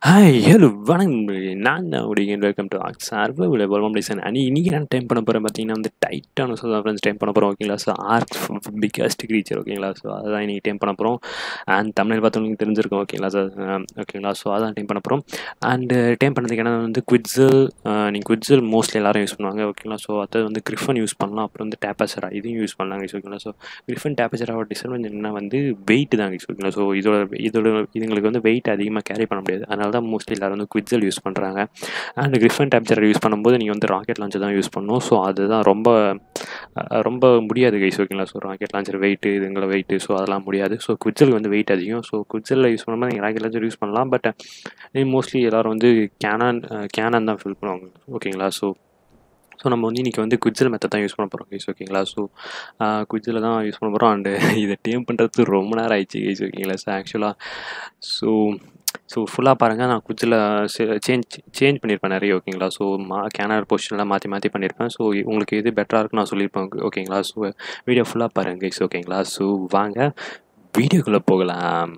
hi hello வணக்கம் நான் தான் உடைய வெல்கம் டு ஆக்ஸ் சர்வைவல் எவல்வம் டிசைன் அண்ட் இன்றைக்கி நான் டைம் பண்ண போகிறேன் பார்த்தீங்கன்னா வந்து டைட்டான ஸோ ஃப்ரெண்ட்ஸ் டைம் பண்ண போகிறோம் ஓகேங்களா ஸோ ஆர்க் பிக்கஸ்ட் க்ரீச்சர் ஓகேங்களா ஸோ அதுதான் இன்றைக்கி டைம் பண்ண போகிறோம் அண்ட் தமிழ் பார்த்தவங்களுக்கு தெரிஞ்சிருக்கும் ஓகேங்களா சார் ஓகேங்களா ஸோ அதான் டைம் பண்ண போகிறோம் அண்டு டைம் பண்ணதுக்கு என்ன வந்து குவிட்ஸல் நீங்கள் குவிட்ஸல் மோஸ்ட்லி எல்லாரும் யூஸ் பண்ணுவாங்க ஓகேங்களா ஸோ அது வந்து கிரிஃபன் யூஸ் பண்ணலாம் அப்புறம் வந்து டேப்பாசரா இதையும் யூஸ் பண்ணலாங்க ஓகேங்களா ஸோ கிரிஃபன் டேப்பாசராவோட டிஸ்அட்வான்டேஜ் என்ன வந்து வெயிட் தாங்க ஓகேங்களா ஸோ இதோட இதோட இதுங்களுக்கு வந்து வெயிட் அதிகமாக கேரி பண்ண முடியாது அதனால தான் மோஸ்ட்லி எல்லோரும் வந்து குவிட்ஸல் யூஸ் பண்ணுறாங்க அண்ட் கிரிஃபன் டேப்சர் யூஸ் பண்ணும்போது நீங்கள் வந்து ராக்கெட் லான்ச்சர் தான் யூஸ் பண்ணணும் ஸோ அதுதான் ரொம்ப அஹ், ரொம்ப முடியாது கைஸ் ஓகேங்களா ஸோ ராக்கெட் லான்ச்சர் வெயிட்டு இதுங்களை வெயிட்டு ஸோ அதெல்லாம் முடியாது ஸோ குவிட்ஸல் வந்து வெயிட் அதிகம் ஸோ குவிட்ஸலில் யூஸ் பண்ணும்போது நீங்கள் ராக்கெட் லான்ச்சர் யூஸ் பண்ணலாம் பட் மோஸ்ட்லி எல்லோரும் வந்து கேனான் கேனான் தான் ஃபில் பண்ணுவாங்க ஓகேங்களா ஸோ ஸோ நம்ம வந்து இன்றைக்கி வந்து குவிட்ஸல் மெத்தட் தான் யூஸ் பண்ண போகிறோம் கைஸ் ஓகேங்களா ஸோ குவிட்ஸில் தான் யூஸ் பண்ண போகிறோம் அண்டு இதை டேம் பண்ணுறது ரொம்ப நேரம் ஆயிடுச்சு கைஸ் ஓகேங்களா ஸோ ஆக்சுவலாக ஸோ ஸோ ஃபுல்லாக பாருங்கள் நான் குச்சில் சேஞ்ச் சேஞ்ச் பண்ணியிருப்பேன் நிறைய ஓகேங்களா ஸோ மா கேனர் பொசிஷன்லாம் மாற்றி மாற்றி பண்ணியிருப்பேன் ஸோ உங்களுக்கு எது பெட்டராக இருக்குன்னு நான் சொல்லியிருப்பேன் ஓகேங்களா ஸோ வீடியோ ஃபுல்லாக பாருங்கள் கைஸ் ஓகேங்களா ஸோ வாங்க வீடியோக்குள்ளே போகலாம்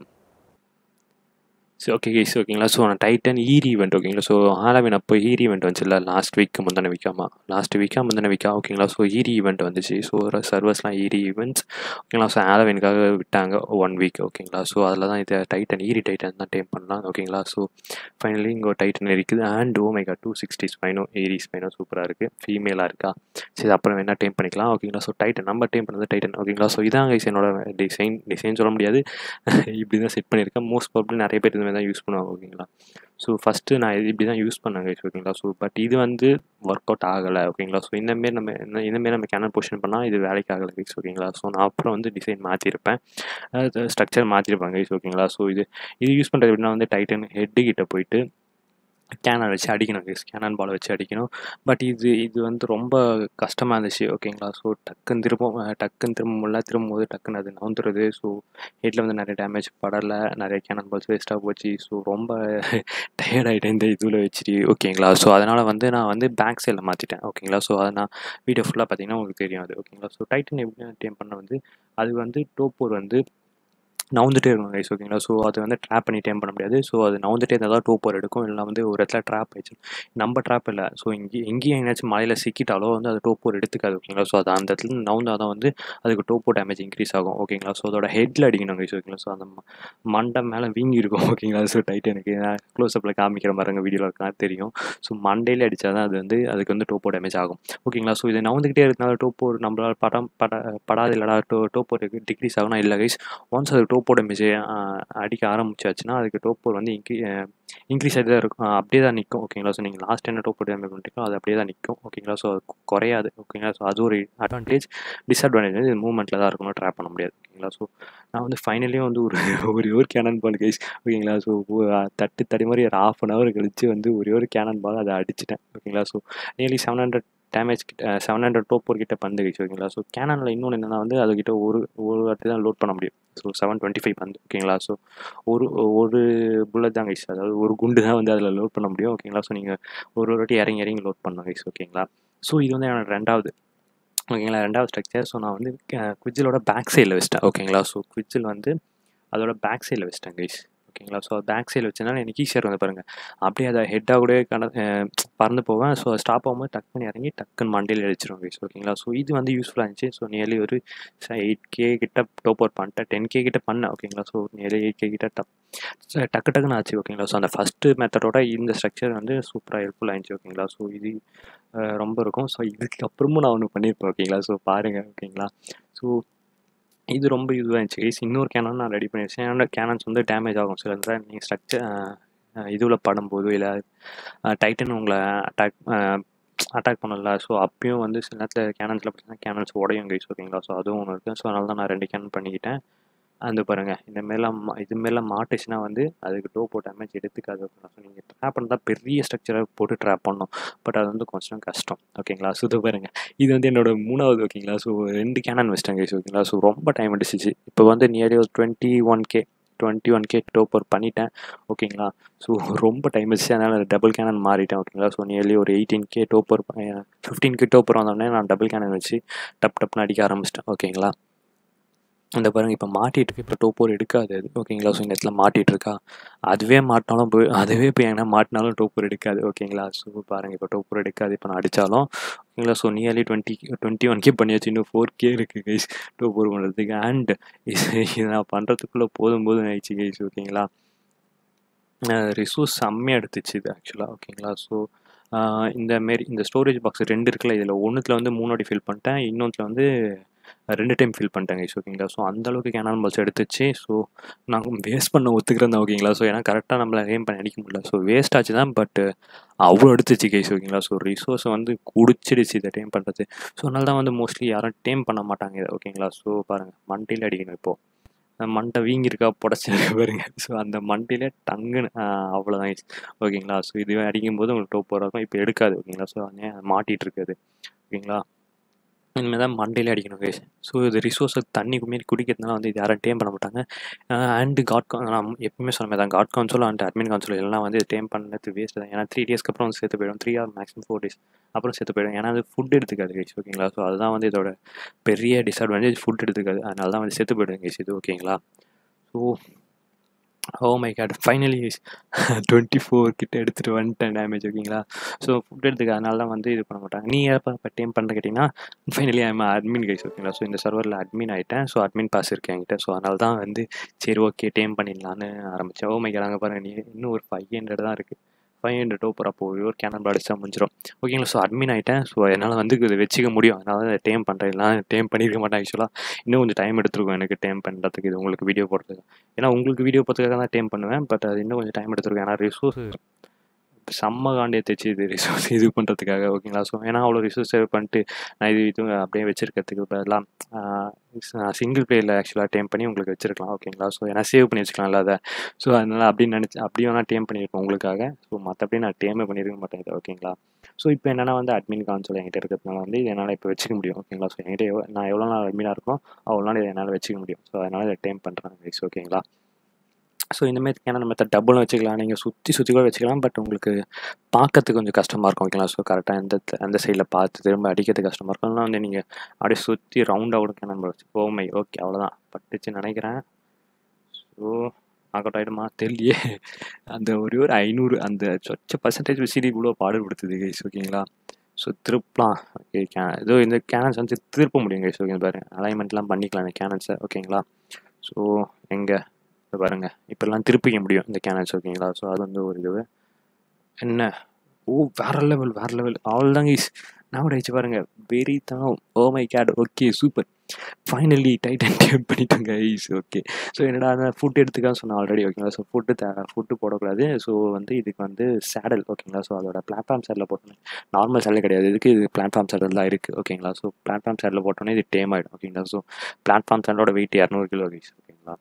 ஸோ ஓகே கைஸ் ஓகேங்களா ஸோ நான் டைட்டன் ஈரி ஈவெண்ட் ஓகேங்களா ஸோ ஹாலவின் அப்போ ஈரி ஈவெண்ட் வந்துச்சுல்ல லாஸ்ட் வீக் முந்தின வீக்காமா லாஸ்ட் வீக்கா முந்தின வீக்கா ஓகேங்களா ஸோ ஈரி ஈவெண்ட் வந்துச்சு ஸோ சர்வர்ஸ்லாம் ஈரி ஈவெண்ட்ஸ் ஓகேங்களா ஸோ ஹாலவினுக்காக விட்டாங்க ஒன் வீக் ஓகேங்களா ஸோ அதில் தான் இதை டைட்டன் ஈரி டைட்டன் தான் டைம் பண்ணலாம் ஓகேங்களா ஸோ ஃபைனலி இங்கே ஒரு டைட்டன் இருக்குது அண்ட் ஓ மைகா two sixty spino eerie spino சூப்பராக இருக்குது ஃபீமேலாக இருக்கா சரி அப்புறம் என்ன டைம் பண்ணிக்கலாம் ஓகேங்களா ஸோ டைட்டன் நம்ம டைம் பண்ணது டைட்டன் ஓகேங்களா ஸோ இதான் கைஸ் என்னோட டிசைன் டிசைன் சொல்ல முடியாது இப்படி தான் செட் பண்ணியிருக்கேன் மோஸ்ட் ப்ராப்ளம் நிறைய பேர் இதுமாதிரி தான் யூஸ் பண்ணுவாங்க ஓகேங்களா ஸோ ஃபஸ்ட்டு நான் இது இப்படி தான் யூஸ் பண்ணேன் கைஸ் ஓகேங்களா ஸோ பட் இது வந்து ஒர்க் அவுட் ஆகலை ஓகேங்களா ஸோ இந்தமாரி நம்ம இந்த- இந்தமாரி நம்ம கேனல் பொசிஷன் பண்ணால் இது வேலைக்கு ஆகலை கைஸ் ஓகேங்களா ஸோ நான் அப்புறம் வந்து டிசைன் மாற்றிருப்பேன் ஸ்ட்ரக்சர் மாற்றிருப்பேன் கைஸ் ஓகேங்களா ஸோ இது இது யூஸ் பண்ணுறது எப்படின்னா வந்து டைட்டன் ஹெட்டு கிட்ட போயிட்டு கேனர் வச்சு அடிக்கணும் கைஸ் கேனன் பால் வச்சு அடிக்கணும் பட் இது இது வந்து ரொம்ப கஷ்டமாக இருந்துச்சு ஓகேங்களா ஸோ டக்குன்னு திரும்ப அஹ், டக்குன்னு திரும்ப முடியல திரும்பும் போது டக்குன்னு அது நவுந்துருது ஸோ ஹெட்டில் வந்து நிறைய டேமேஜ் படலை நிறைய கேனன் பால்ஸ் வேஸ்ட்டாக போச்சு ஸோ ரொம்ப டயர்ட் ஆகிட்டேன் இந்த இதில் வச்சுட்டு ஓகேங்களா ஸோ அதனால் வந்து நான் வந்து பேக் சைடில் மாற்றிட்டேன் ஓகேங்களா ஸோ அதை நான் வீடியோ ஃபுல்லாக பார்த்தீங்கன்னா உங்களுக்கு தெரியும் அது ஓகேங்களா ஸோ டைட்டன் எப்படி டேம் பண்ண வந்து அது வந்து டோப்போர் வந்து நவுந்துட்டே இருக்கும் கைஸ் ஓகேங்களா ஸோ அது வந்து ட்ராப் பண்ணி டைம் பண்ண முடியாது ஸோ அது நவுந்துட்டே இருந்தால் தான் டோப்பர் எடுக்கும் இல்லை வந்து ஒரு இடத்துல ட்ராப் ஆயிடுச்சு நம்ம ட்ராப் இல்லை ஸோ இங்கே எங்கேயும் எங்கேயாச்சும் மலையில் சிக்கிட்டாலோ வந்து அது டோப்போர் எடுத்துக்காது ஓகேங்களா ஸோ அது அந்த இடத்துல நவுந்தால் தான் வந்து அதுக்கு டோப்போ டேமேஜ் இன்க்ரீஸ் ஆகும் ஓகேங்களா ஸோ அதோட ஹெட்டில் அடிக்கணும் கைஸ் ஓகேங்களா ஸோ அந்த ம- மண்டை மேலே வீங்கி இருக்கும் ஓகேங்களா ஸோ டைட்டனுக்கு க்ளோஸ்அப்பில் காமிக்கிற மாதிரிங்க வீடியோவில் இருக்கா தெரியும் ஸோ மண்டையில அடித்தா தான் அது வந்து அதுக்கு வந்து டோப்போ டேமேஜ் ஆகும் ஓகேங்களா ஸோ இது நவுந்துக்கிட்டே இருக்கனால டோப்போ நம்மளால் படம் பட படாது இல்லடா டோ டோப்போ டிக்ரீஸ் ஆகும்னா இல்லை கைஸ் ஒன்ஸ் அது டோப்போ டேமேஜ் அடிக்க ஆரம்பிச்சாச்சுன்னா அதுக்கு டோப்போர் வந்து இன்க்ரீ இன்க்ரீஸ் ஆகிட்டு தான் இருக்கும் அஹ் அப்படியே தான் நிற்கும் ஓகேங்களா ஸோ நீங்கள் லாஸ்ட் என்ன டோப்போர் டேமேஜ் பண்ணிட்டீங்களோ அது அப்படியே தான் நிற்கும் ஓகேங்களா ஸோ அது கு- குறையாது ஓகேங்களா ஸோ அது ஒரு அட்வான்டேஜ் டிஸ்அட்வான்டேஜ் வந்து மூவ்மெண்ட்டில் தான் இருக்கணும் ட்ராப் பண்ண முடியாது ஓகேங்களா ஸோ நான் வந்து ஃபைனலியும் வந்து ஒரு ஒரே ஒரு கேனன் பால் கைஸ் ஓகேங்களா ஸோ தட்டு தடி மாதிரி ஒரு ஆஃப் அன் ஹவர் கழிச்சு வந்து ஒரே ஒரு கேனன் பால் அதை அடிச்சிட்டேன் ஓகேங்களா so nearly seven hundred damage கிட்ட செவன் ஹண்ட்ரட் டோப்போர் கிட்ட பந்து கைஸ் ஓகேங்களா ஸோ கேனனில் இன்னொன்று என்னன்னா வந்து அதுக்கிட்ட ஒரு ஒரு வாட்டி தான் லோட் பண்ண முடியும் ஸோ செவன் டுவெண்ட்டி ஃபைவ் பந்து ஓகேங்களா ஸோ ஒரு ஒரு புல்லட் தான் கைஸ் அதாவது ஒரு குண்டு தான் வந்து அதில் லோட் பண்ண முடியும் ஓகேங்களா ஸோ நீங்கள் ஒரு ஒரு வாட்டி இறங்கி இறங்கி லோட் பண்ணணும் கைஸ் ஓகேங்களா ஸோ இது வந்து என்னோட ரெண்டாவது ஓகேங்களா ரெண்டாவது ஸ்ட்ரக்சர் ஸோ நான் வந்து குவிஜிலோட பேக் சைடில் வச்சிட்டேன் ஓகேங்களா ஸோ குவிஜில் வந்து அதோட பேக் சைடில் வச்சிட்டேன் கைஸ் ஓகேங்களா ஸோ பேக் சைடில் வச்சனால எனக்கு ஈஸியாக வந்து பாருங்கள் அப்படியே அதை ஹெட்டாக கூட கண அஹ் பறந்து போவேன் ஸோ ஸ்டாப் ஆகும்போது டக்குன்னு இறங்கி டக்குன்னு மண்டையில் அடிச்சிடும் கைஸ் ஓகேங்களா ஸோ இது வந்து யூஸ்ஃபுல்லாக இருந்துச்சு ஸோ நியர்லி ஒரு எயிட் கே கிட்ட டோப் அவுட் பண்ணிட்டேன் டென் கே கிட்ட பண்ணேன் ஓகேங்களா ஸோ நியர்லி எயிட் கே கிட்ட டப் ச- டக்கு டக்குன்னு ஆச்சு ஓகேங்களா ஸோ அந்த ஃபஸ்ட்டு மெத்தடோட இந்த ஸ்ட்ரக்சர் வந்து சூப்பராக ஹெல்ப்ஃபுல்லாக இருந்துச்சு ஓகேங்களா ஸோ இது அஹ் ரொம்ப இருக்கும் ஸோ இதுக்கு அப்புறமும் நான் ஒன்று பண்ணியிருப்பேன் ஓகேங்களா ஸோ பாருங்கள் ஓகேங்களா ஸோ இது ரொம்ப இதுவாக இருந்துச்சு கைஸ் இன்னொரு கேனன் நான் ரெடி பண்ணி வச்சேன் என்னோட கேனன்ஸ் வந்து டேமேஜ் ஆகும் சில நேரம் நீங்கள் ஸ்ட்ரக்சர் இதுவில் படும்போது இல்லை டைட்டன் உங்களை அட்டாக் அட்டாக் பண்ணல ஸோ அப்பயும் வந்து சில நேரத்தில் கேனன்ஸில் பார்த்தீங்கன்னா கேனன்ஸ் உடையும் கைஸ் ஓகேங்களா ஸோ அதுவும் ஒன்று இருக்குது ஸோ அதனால தான் நான் ரெண்டு கேனன் பண்ணிக்கிட்டேன் அந்த பாருங்கள் இந்த மாரிலாம் மா- இது மாரிலாம் மாட்டுச்சுன்னா வந்து அதுக்கு டோப்போ டேமேஜ் எடுத்துக்காது ஓகேங்களா ஸோ நீங்கள் ட்ராப் பண்ணால் பெரிய ஸ்ட்ரக்சரை போட்டு ட்ராப் பண்ணணும் பட் அது வந்து கொஞ்சம் கஷ்டம் ஓகேங்களா ஸோ இது பாருங்க இது வந்து என்னோட மூணாவது ஓகேங்களா ஸோ ரெண்டு கேனன் வச்சிட்டேன் கைஸ் ஓகேங்களா ஸோ ரொம்ப டைம் எடுத்துச்சு இப்போ வந்து நியர்லி ஒரு twenty one K twenty one K torpor பண்ணிட்டேன் ஓகேங்களா ஸோ ரொம்ப டைம் வச்சு அதனால் டபுள் கேனன் மாறிட்டேன் ஓகேங்களா ஸோ நியர்லி ஒரு eighteen K torpor fifteen K torpor வந்தோடனே நான் டபுள் கேனன் வச்சு டப் டப்னு அடிக்க ஆரம்பிச்சிட்டேன் ஓகேங்களா இந்த பாருங்க இப்போ மாட்டிட்டு இருக்கு இப்போ டோப்போர் எடுக்காது அது ஓகேங்களா ஸோ இந்த இடத்துல மாட்டிட்டு இருக்கா அதுவே மாட்டினாலும் போய் அதுவே இப்போ எங்கன்னா மாட்டினாலும் டோப்போர் எடுக்காது ஓகேங்களா ஸோ பாருங்க இப்போ டோப்போர் எடுக்காது இப்போ நான் அடித்தாலும் ஓகேங்களா so nearly twenty twenty one K பண்ணியாச்சு இன்னும் ஃபோர் கே இருக்குது கைஸ் டோப்போர் பண்ணுறதுக்கு அண்ட் இது நான் பண்ணுறதுக்குள்ளே போதும் போதும் ஆயிடுச்சு கைஸ் ஓகேங்களா ரிசோர்ஸ் செம்மையாக எடுத்துச்சு இது ஆக்சுவலாக ஓகேங்களா ஸோ இந்த மாரி இந்த ஸ்டோரேஜ் பாக்ஸ் ரெண்டு இருக்குல்ல இதில் ஒன்றுத்தில் வந்து மூணு வாட்டி ஃபில் பண்ணிட்டேன் இன்னொன்றில் வந்து ரெண்டு டைம் ஃபில் பண்ணிட்டேன் கைஸ் ஓகேங்களா ஸோ அந்த அளவுக்கு கேனான் பால்ஸ் எடுத்துச்சு ஸோ நான் வேஸ்ட் பண்ண ஒத்துக்கிறேன் தான் ஓகேங்களா ஸோ ஏன்னா கரெக்டாக நம்மள ஏம் பண்ணி அடிக்க முடியல ஸோ வேஸ்ட் ஆச்சு தான் பட் அவ்வளோ எடுத்துச்சு கைஸ் ஓகேங்களா ஸோ ரிசோர்ஸ் வந்து குடிச்சிடுச்சு இதை டேம் பண்ணுறது ஸோ அதனால தான் வந்து மோஸ்ட்லி யாரும் டேம் பண்ண மாட்டாங்க இதை ஓகேங்களா ஸோ பாருங்கள் மண்டையில் அடிக்கணும் இப்போது மண்டை வீங்கியிருக்கா புடச்சிருக்க பாருங்க ஸோ அந்த மண்டையிலே டங்குன்னு அவ்வளோதான் ஓகேங்களா ஸோ இதுவே அடிக்கும்போது உங்களுக்கு டோப் இருக்கும் இப்போ எடுக்காது ஓகேங்களா ஸோ மாட்டிகிட்டு இருக்காது ஓகேங்களா இனிமேல் தான் மண்டையிலே அடிக்கணும் கைஸ் ஸோ இது ரிசோர்ஸை தண்ணி மாரி குடிக்கிறதுனால வந்து இது யாரும் டேம் பண்ண மாட்டாங்க அண்டு காட் கான் நான் எப்பவுமே சொன்ன தான் god console and admin console எல்லாம் வந்து டேம் பண்ணது வேஸ்ட் தான் ஏன்னா த்ரீ டேஸ்க்கு அப்புறம் வந்து சேர்த்து போயிடும் three or maximum four days அப்புறம் சேர்த்து போயிடும் ஏன்னா அது ஃபுட் எடுத்துக்காது கைஸ் ஓகேங்களா ஸோ அதுதான் வந்து இதோட பெரிய டிஸ்அட்வான்டேஜ் ஃபுட் எடுத்துக்காது அதனால தான் வந்து சேர்த்து போயிடும் கைஸ் இது ஓகேங்களா so oh my god finally twenty four கிட்ட எடுத்துகிட்டு வந்துட்டேன் டேமேஜ் ஓகேங்களா ஸோ ஃபுட் எடுத்துக்க அதனால தான் வந்து இது பண்ண மாட்டாங்க நீ எப்போ இப்போ டேம் பண்ணுற கேட்டிங்கன்னா ஃபைனலி ஐம் அட்மின் கைஸ் ஓகேங்களா ஸோ இந்த சர்வரில் அட்மின் ஆகிட்டேன் ஸோ அட்மின் பாஸ் இருக்கு என்கிட்ட ஸோ அதனால தான் வந்து சரி ஓகே டேம் பண்ணிடலான்னு ஆரம்பித்தேன் ஓ மை காட் அங்கே பாருங்கள் நீ இன்னும் ஒரு ஃபைவ் ஹண்ட்ரட் தான் இருக்குது ஃபைவ் ஹண்ட்ரட் டோப்பர் அப்போ ஒரு கேனன் அடிச்சா முடிஞ்சிடும் ஓகேங்களா ஸோ அட்மின் ஆகிட்டேன் ஸோ என்னால் வந்து இதை வச்சுக்க முடியும் அதனால தான் டேம் பண்ணுறேன் இல்லை டேம் பண்ணியிருக்க மாட்டேன் ஆக்சுவலாக இன்னும் கொஞ்சம் டைம் எடுத்துருக்கும் எனக்கு டேம் பண்ணுறதுக்கு இது உங்களுக்கு வீடியோ போடுறதுக்கு ஏன்னா உங்களுக்கு வீடியோ போகிறதுக்காக தான் டேம் பண்ணுவேன் பட் அது இன்னும் கொஞ்சம் டைம் எடுத்துருக்கும் ஏன்னா ரிசோர்ஸ் செம்ம காண்டியை தைச்சு இது ரிசோர்ஸ் இது பண்ணுறதுக்காக ஓகேங்களா ஸோ ஏன்னா அவ்வளோ ரிசோர்ஸ் சேவ் பண்ணிட்டு நான் இது இது அப்படியே வச்சுருக்கிறதுக்கு பதிலாக சிங்கிள் பிளேயில் ஆக்சுவலாக டேம் பண்ணி உங்களுக்கு வச்சுருக்கலாம் ஓகேங்களா ஸோ ஏன்னா சேவ் பண்ணி வச்சுக்கலாம்ல அதை ஸோ அதனால் அப்படின்னு நினச்சி அப்படியே வேணால் டேம் பண்ணியிருப்பேன் உங்களுக்காக ஸோ மற்றபடி நான் டேமே பண்ணியிருக்க மாட்டேன் இதை ஓகேங்களா ஸோ இப்போ என்னென்னா வந்து அட்மின் கான்சோல் என்கிட்ட இருக்கிறதுனால வந்து இதை என்னால் இப்போ வச்சுக்க முடியும் ஓகேங்களா ஸோ என்கிட்ட எவ்வளோ நான் எவ்வளோ நாள் அட்மினாக இருக்கோ அவ்வளோ நாள் இதை என்னால் வச்சுக்க முடியும் ஸோ அதனால் இதை டேம் பண்ணுறேன் கைஸ் ஓகேங்களா ஸோ இந்தமாரி கேனல் மெத்தட் டபுளும் வச்சுக்கலாம் நீங்கள் சுற்றி சுற்றி கூட வச்சுக்கலாம் பட் உங்களுக்கு பார்க்கறதுக்கு கொஞ்சம் கஷ்டமாக இருக்கும் ஓகேங்களா ஸோ கரெக்டாக எந்த அந்த சைடில் பார்த்து திரும்ப அடிக்கிறதுக்கு கஷ்டமாக இருக்கும் அதெல்லாம் வந்து நீங்கள் அப்படியே சுற்றி ரவுண்டாக கூட கேனல் வச்சு ஓமை ஓகே அவ்வளோதான் பட்டுச்சு நினைக்கிறேன் ஸோ நாக் அவுட் ஆகிடுமா தெரியலையே அந்த ஒரே ஒரு ஐநூறு அந்த சொச்ச பர்சன்டேஜ் சிடி இவ்வளோ பாடுபடுத்துது கைஸ் ஓகேங்களா ஸோ திருப்பலாம் ஓகே கே ஏதோ இந்த கேனல்ஸ் வந்து திருப்ப முடியும் கைஸ் ஓகே பாருங்க அலைன்மெண்ட்லாம் பண்ணிக்கலாம் இந்த கேனல்ஸை ஓகேங்களா ஸோ எங்கே இப்போ பாருங்கள் இப்போல்லாம் திருப்பிக்க முடியும் இந்த கேனல்ஸ் ஓகேங்களா ஸோ அது வந்து ஒரு இது என்ன ஓ வேற லெவல் வேற லெவல் அவள் தாங்க கைஸ் நான் கூட ஆயிடுச்சு பாருங்க வெரி தான் oh my god okay super finally titan tame பண்ணிட்டோங்க கைஸ் ஓகே ஸோ என்னடா அந்த ஃபுட் எடுத்துக்கான்னு சொன்னேன் ஆல்ரெடி ஓகேங்களா ஸோ ஃபுட்டு த ஃபுட்டு போடக்கூடாது ஸோ வந்து இதுக்கு வந்து சேடல் ஓகேங்களா ஸோ அதோட பிளாட்ஃபார்ம் சேடில் போட்டோன்னே நார்மல் சேடல் கிடையாது இதுக்கு இது பிளாட்ஃபார்ம் சேடல் தான் இருக்குது ஓகேங்களா ஸோ பிளாட்ஃபார்ம் சேடில் போட்டோன்னே இது டேம் ஆகிடும் ஓகேங்களா ஸோ பிளாட்ஃபார்ம் சேடலோட வெயிட் இரநூறு கிலோ கைஸ் ஓகேங்களா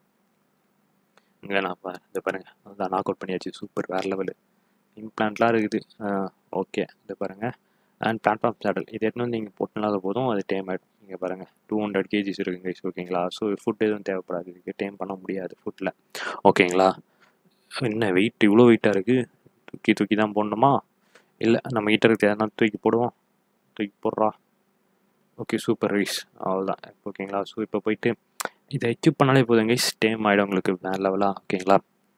இங்கே நான் பா இது பாருங்கள் அதான் நாக் அவுட் பண்ணியாச்சு சூப்பர் வேறு லெவலு இம்ப்ளான்ட்லாம் இருக்குது ஓகே இது பாருங்கள் அண்ட் பிளாட்ஃபார்ம் சேடல் இது எத்தனை வந்து நீங்கள் போட்டுனால போதும் அது டேம் ஆகிடும் நீங்கள் பாருங்கள் டூ ஹண்ட்ரட் கேஜிஸ் இருக்குங்க கைஸ் ஓகேங்களா ஸோ ஃபுட் எதுவும் தேவைப்படாது இதுக்கு டேம் பண்ண முடியாது ஃபுட்டில் ஓகேங்களா என்ன வெயிட் இவ்வளோ வெயிட்டாக இருக்குது தூக்கி தூக்கி தான் போடணுமா இல்லை நம்ம கிட்ட இருக்கிறது எதனா தூக்கி போடுவோம் தூக்கி போடுறா ஓகே சூப்பர் ரைஸ் அவ்வளோதான் ஓகேங்களா ஸோ இப்போ போயிட்டு இதை அச்சீவ் பண்ணாலே போதும் கைஸ் டேம் ஆகிடும் உங்களுக்கு வேறு லெவலாக ஓகேங்களா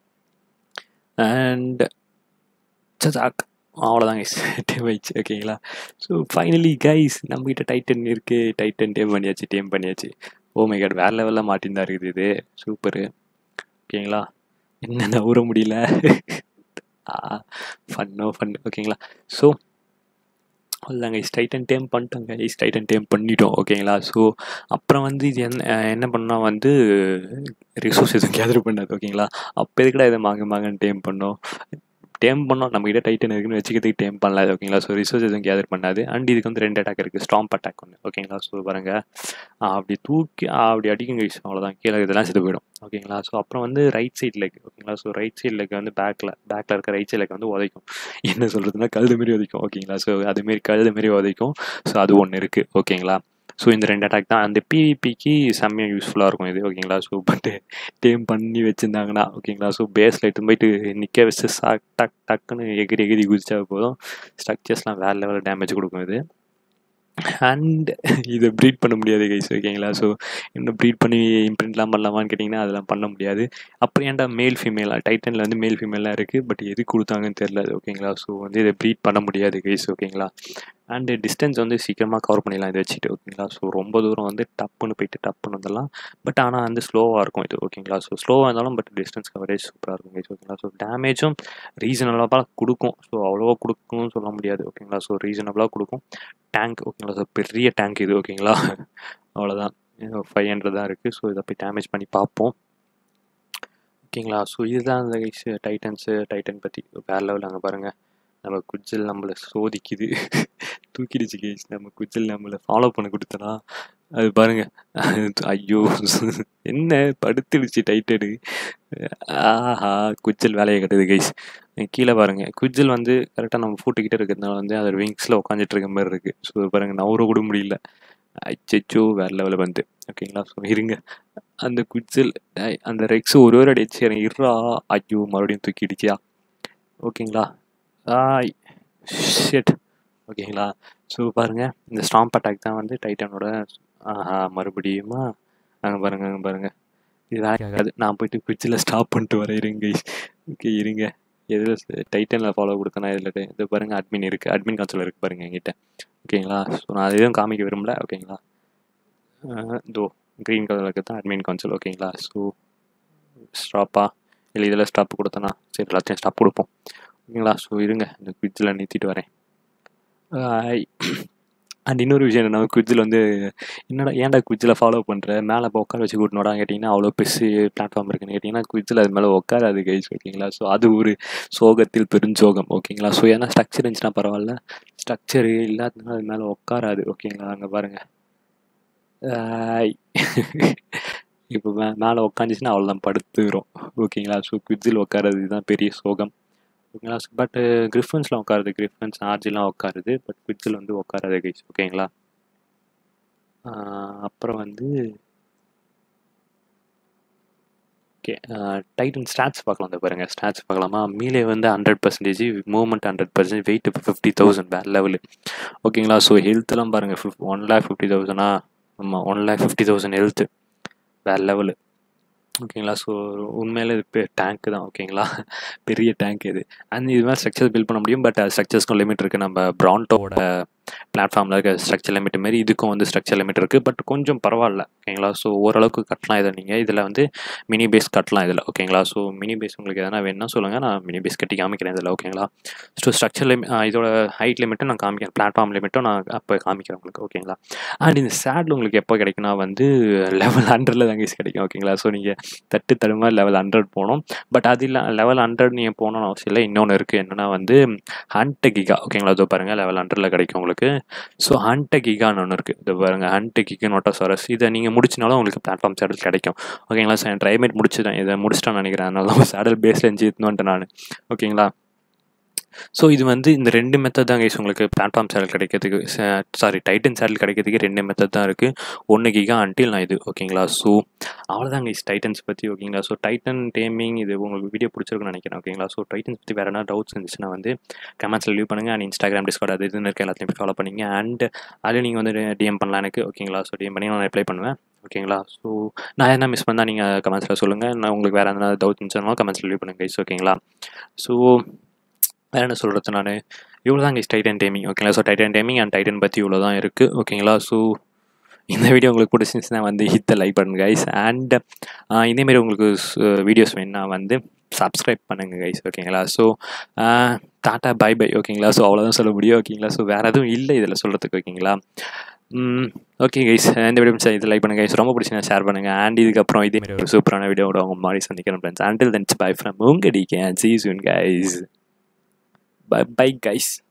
அண்ட் சதாக் அவ்வளோதான் கைஸ் டேம் ஆயிடுச்சு ஓகேங்களா ஸோ ஃபைனலி கைஸ் நம்மகிட்ட டைட்டன் இருக்குது டைட்டன் டேம் பண்ணியாச்சு டேம் பண்ணியாச்சு ஓ மை காட் வேறு லெவலில் மாட்டின்னு தான் இருக்குது இது சூப்பரு ஓகேங்களா என்ன நவுற முடியல ஃபன்னோ ஃபன் ஓகேங்களா ஸோ அவ்வளோதாங்க இஸ் டைட்டன் டேம் பண்ணிட்டோங்க இஸ் டைட்டன் டேம் பண்ணிட்டோம் ஓகேங்களா ஸோ அப்புறம் வந்து இது என்ன என்ன பண்ணால் வந்து ரிசோர்ஸ் எதுவும் கேதர் பண்ணாது ஓகேங்களா அப்போ எதுக்கடா இதை மாங்க மாங்கன்னு டேம் பண்ணோம் டேம் பண்ணோம் நம்மகிட்ட டைட்டன் இருக்குன்னு வச்சுக்கிறதுக்கு டேம் பண்ணல ஓகேங்களா ஸோ ரிசோர்ஸ் எதுவும் கேதர் பண்ணாது அண்ட் இதுக்கு வந்து ரெண்டு அட்டாக் இருக்குது ஸ்டாம்ப் அட்டாக் ஒன்று ஓகேங்களா ஸோ பாருங்க அப்படி தூக்கி அப்படி அடிக்குங்க யூஸ் அவ்வளோதான் கீழே இதெல்லாம் செத்து போயிடும் ஓகேங்களா ஸோ அப்புறம் வந்து ரைட் சைட் லெக் ஓகேங்களா ஸோ ரைட் சைட் லெக் வந்து பேக்கில் பேக்கில் இருக்க ரைட் சைட் லெக் வந்து உதைக்கும் என்ன சொல்கிறதுனா கழுது மாரி உதைக்கும் ஓகேங்களா ஸோ அதுமாரி கழுது மாரி உதைக்கும் ஸோ அது ஒன்று இருக்குது ஓகேங்களா ஸோ இந்த ரெண்டு அட்டாக் தான் அந்த பிவிபிக்கு செம்மையாக யூஸ்ஃபுல்லாக இருக்கும் இது ஓகேங்களா ஸோ பட்டு டேம் பண்ணி வச்சுருந்தாங்கன்னா ஓகேங்களா ஸோ பேஸில் எடுத்து போயிட்டு நிற்க வச்சு சாக் டக் டக்குன்னு எகிரி எகிரி குதிச்சா போதும் ஸ்ட்ரக்சர்ஸ்லாம் வேறு லெவலில் டேமேஜ் கொடுக்கும் இது அண்ட் இதை ப்ரீட் பண்ண முடியாது கைஸ் ஓகேங்களா ஸோ இன்னும் ப்ரீட் பண்ணி இம்ப்ரிண்ட்லாம் பண்ணலாமான்னு கேட்டிங்கன்னா அதெல்லாம் பண்ண முடியாது அப்புறம் ஏன்டா மேல் ஃபீமேலாக டைட்டனில் வந்து மேல் ஃபீமேலாம் இருக்குது பட் எது கொடுத்தாங்கன்னு தெரில ஓகேங்களா ஸோ வந்து இதை ப்ரீட் பண்ண முடியாது கைஸ் ஓகேங்களா அண்டு டிஸ்டன்ஸ் வந்து சீக்கிரமாக கவர் பண்ணிடலாம் இதை வச்சுட்டு ஓகேங்களா ஸோ ரொம்ப தூரம் வந்து டப்புன்னு போயிட்டு டப்புன்னு வந்துடலாம் பட் ஆனால் வந்து ஸ்லோவாக இருக்கும் இது ஓகேங்களா ஸோ ஸ்லோவாக இருந்தாலும் பட் டிஸ்டன்ஸ் கவரேஜ் சூப்பராக இருக்கும் கைஸ் ஓகேங்களா ஸோ டேமேஜும் ரீசனபிளாக கொடுக்கும் ஸோ அவ்வளோவா கொடுக்கும்னு சொல்ல முடியாது ஓகேங்களா ஸோ ரீசனபிளாக கொடுக்கும் டேங்க் ஓகேங்களா ஸோ பெரிய டேங்க் இது ஓகேங்களா அவ்வளோதான் ஃபைவ் ஹண்ட்ரட் தான் இருக்குது ஸோ இதை போய் டேமேஜ் பண்ணி பார்ப்போம் ஓகேங்களா ஸோ இதுதான் அந்த கைஸ் டைட்டன்ஸு டைட்டன் பற்றி வேறு லெவலில் அங்கே பாருங்கள் நம்ம குஜில் நம்மளை சோதிக்குது தூக்கிடுச்சு கைஸ் நம்ம குஜில் நம்மளை ஃபாலோ பண்ண கொடுத்தனா அது பாருங்க ஐயோ என்ன படுத்துடுச்சு டைட்டடு ஆஹா குஜில் வேலையை கட்டுது கைஸ் கீழே பாருங்க குஜில் வந்து கரெக்டாக நம்ம ஃபூட்டுக்கிட்டே இருக்கிறதுனால வந்து அது விங்ஸில் உட்காந்துட்டு இருக்க மாதிரி இருக்குது ஸோ பாருங்க நவர கூட முடியல அச்சோ வேற லெவலில் வந்து ஓகேங்களா ஸோ இருங்க அந்த குஜில் அந்த ரெக்ஸ் ஒரு ஒரு அடிச்சு எனக்கு இருறா ஐயோ மறுபடியும் தூக்கிடுச்சியா ஓகேங்களா ஆய் ஷெட் ஓகேங்களா ஸோ பாருங்கள் இந்த ஸ்டாம்ப் அட்டாக் தான் வந்து டைட்டனோட ஆஹா மறுபடியுமா அங்கே பாருங்கள் அங்கே பாருங்கள் இது வேற ஆகாது நான் போயிட்டு குச்சில் ஸ்டாப் பண்ணிட்டு வரேன் இருங்க ஓகே இருங்க எதில் டைட்டனில் ஃபாலோ கொடுத்தனா இதில் இது பாருங்கள் அட்மின் இருக்குது அட்மின் கான்சல் இருக்குது பாருங்கள் என்கிட்ட ஓகேங்களா ஸோ நான் அது எதுவும் காமிக்க விரும்பல ஓகேங்களா இதோ க்ரீன் கலருக்கு தான் அட்மின் கான்சல் ஓகேங்களா ஸோ ஸ்டாப்பா இல்லை இதில் ஸ்டாப் கொடுத்தனா சரி எல்லாத்தையும் ஸ்டாப் கொடுப்போம் ஓகேங்களா ஸோ இருங்க இந்த குவிட்ஸில் நிறுத்திட்டு வரேன் அண்ட் இன்னொரு விஷயம் என்னென்னா குவிட்ஸில் வந்து என்னடா ஏன்டா குவிட்ஸில் ஃபாலோ பண்ணுற மேலே இப்போ உட்கார வச்சு கூட்டினோடா கேட்டிங்கன்னா அவ்வளோ பெருசு பிளாட்ஃபார்ம் இருக்குன்னு கேட்டிங்கன்னா குவிட்ஸில் அது மேலே உட்காராது கைஸ் ஓகேங்களா ஸோ அது ஒரு சோகத்தில் பெருஞ்சோகம் ஓகேங்களா ஸோ ஏன்னா ஸ்ட்ரக்சர் இருந்துச்சுன்னா பரவாயில்ல ஸ்ட்ரக்சரு இல்லாததுனால அது மேலே உட்காராது ஓகேங்களா அங்கே பாருங்கள் இப்போ மே மேலே உட்காந்துச்சுன்னா அவ்வளோதான் படுத்துக்கிறோம் ஓகேங்களா ஸோ குவிட்ஸில் உட்காரது இதுதான் பெரிய சோகம் ஓகேங்களா பட் கிரிஃபன்ஸில் உட்காருது கிரிஃபன்ஸ் ஆர்ஜிலாம் உட்காருது பட் குவிட்ஸில் வந்து உட்காராது கைஸ் ஓகேங்களா அப்புறம் வந்து ஓகே டைட்டன் ஸ்டாட்ஸ் பார்க்கலாம் அந்த பாருங்கள் ஸ்டாட்ஸ் பார்க்கலாமா மீலே வந்து hundred percentage movement hundred percentage weight fifty thousand வேறு லெவலு ஓகேங்களா ஸோ ஹெல்த்லாம் பாருங்கள் ஃபிஃப் ஒன் லேக் ஃபிஃப்டி தௌசண்டா ஆமாம் one lakh fifty thousand health வேறு லெவலு ஓகேங்களா ஸோ உண்மையிலே இது பெ டேங்க்கு தான் ஓகேங்களா பெரிய டேங்க் இது அண்ட் இது மாதிரி ஸ்ட்ரக்சர் பில்ட் பண்ண முடியும் பட் ஸ்ட்ரக்சர்ஸ்க்கும் லிமிட் இருக்குது நம்ம ப்ராண்டோட பிளாட்ஃபார்மில் இருக்க ஸ்ட்ரக்சர் லிமிட் மாரி இதுக்கும் வந்து ஸ்ட்ரக்சர் லிமிட் இருக்குது பட் கொஞ்சம் பரவாயில்ல ஓகேங்களா ஸோ ஓரளவுக்கு கட்டலாம் இதை நீங்கள் இதில் வந்து மினி பேஸ் கட்டலாம் இதில் ஓகேங்களா ஸோ மினி பேஸ் உங்களுக்கு எதனா வேணும்னா சொல்லுங்கள் நான் மினி பேஸ் கட்டி காமிக்கிறேன் இதில் ஓகேங்களா ஸோ ஸ்ட்ரக்சர் லிமிட் இதோட ஹைட் லிமிட்டும் நான் காமிக்கிறேன் பிளாட்ஃபார்ம் லிமிட்டும் நான் அப்போ காமிக்கிறேன் உங்களுக்கு ஓகேங்களா அண்ட் இந்த சேடில் உங்களுக்கு எப்போ கிடைக்குன்னா வந்து லெவல் ஹண்ட்ரடில் தாங்க கிடைக்கும் ஓகேங்களா ஸோ நீங்கள் தட்டு தடுமா லெவல் ஹண்ட்ரட் போகணும் பட் அது இல்லை லெவல் ஹண்ட்ரட் நீங்கள் போகணும்னு அவசியம் இல்லை இன்னொன்று இருக்குது என்னென்னா வந்து ஹண்ட் கிகா ஓகேங்களா இதோ பாருங்கள் லெவல் ஹண்ட்ரடில் கிடைக்கும் உங்களுக்கு ஸோ ஹண்ட் கிகான்னு ஒன்று இருக்குது இது பாருங்கள் ஹண்ட் கிக்கு நோட்டோசாரஸ் இதை நீங்கள் முடிச்சினாலும் உங்களுக்கு பிளாட்ஃபார்ம் சேடல் கிடைக்கும் ஓகேங்களா ஸோ என் ட்ரைமேட் முடிச்சுட்டேன் இதை முடிச்சிட்டேன்னு நினைக்கிறேன் அதனால தான் சேடல் பேஸில் இருந்துச்சு எடுத்துன்னு நான் ஓகேங்களா ஸோ இது வந்து இந்த ரெண்டு மெத்தட் தான் கைஸ் உங்களுக்கு பிளாட்ஃபார்ம் சேனல் கிடைக்கிறதுக்கு சாரி டைட்டன் சேனல் கிடைக்கிறதுக்கு ரெண்டு மெத்தட் தான் இருக்குது ஒன்று கிகா அன்டில் நான் இது ஓகேங்களா ஸோ அவ்வளோதான் கைஸ் டைட்டன்ஸ் பற்றி ஓகேங்களா ஸோ டைட்டன் டேமிங் இது உங்களுக்கு வீடியோ பிடிச்சிருக்குன்னு நினைக்கிறேன் ஓகேங்களா ஸோ டைட்டன்ஸ் பற்றி வேறு என்ன டவுட்ஸ் இருந்துச்சுன்னா வந்து கமெண்ட்ஸில் லீவ் பண்ணுங்கள் அண்ட் இன்ஸ்டாகிராம் டிஸ்கார்ட் அது இதுன்னு இருக்க எல்லாத்தையும் ஃபாலோ பண்ணிங்க அண்ட் அதில் நீங்கள் வந்து டிஎம் பண்ணலாம் எனக்கு ஓகேங்களா ஸோ டிஎம் பண்ணி நான் ரிப்ளை பண்ணுவேன் ஓகேங்களா ஸோ நான் என்ன மிஸ் பண்ணால் நீங்கள் கமெண்ட்ஸில் சொல்லுங்கள் நான் உங்களுக்கு வேறு எதனா டவுட் இருந்துச்சுனாலும் கமெண்ட்ஸில் லீவ் பண்ணுங்கள் கைஸ் ஓகேங்களா ஸோ வேறு என்ன சொல்கிறது நான் இவ்வளோ தான் கைஸ் டைட்டன் டைமிங் ஓகேங்களா so titan taming and titan பற்றி இவ்வளோ தான் இருக்குது ஓகேங்களா ஸோ இந்த வீடியோ உங்களுக்கு பிடிச்சிருந்துச்சுன்னா வந்து ஹித்த லைக் பண்ணுங்க கைஸ் அண்ட் இதேமாரி உங்களுக்கு வீடியோஸ் வேணுன்னா வந்து சப்ஸ்கிரைப் பண்ணுங்கள் கைஸ் ஓகேங்களா ஸோ டாட்டா பை பை ஓகேங்களா ஸோ அவ்வளோதான் சொல்ல முடியும் ஓகேங்களா ஸோ வேறு எதுவும் இல்லை இதில் சொல்கிறதுக்கு ஓகேங்களா ஓகே கைஸ் இந்த வீடியோ பிடிச்சா இது லைக் பண்ணுங்க கைஸ் ரொம்ப பிடிச்சி ஷேர் பண்ணுங்கள் அண்ட் இதுக்கப்புறம் இதேமாரி ஒரு சூப்பரான வீடியோட உங்கள் மாதிரி சந்திக்கிறேன் friends until then bye from உங்கள் டி கேன் see soon guys bye bye guys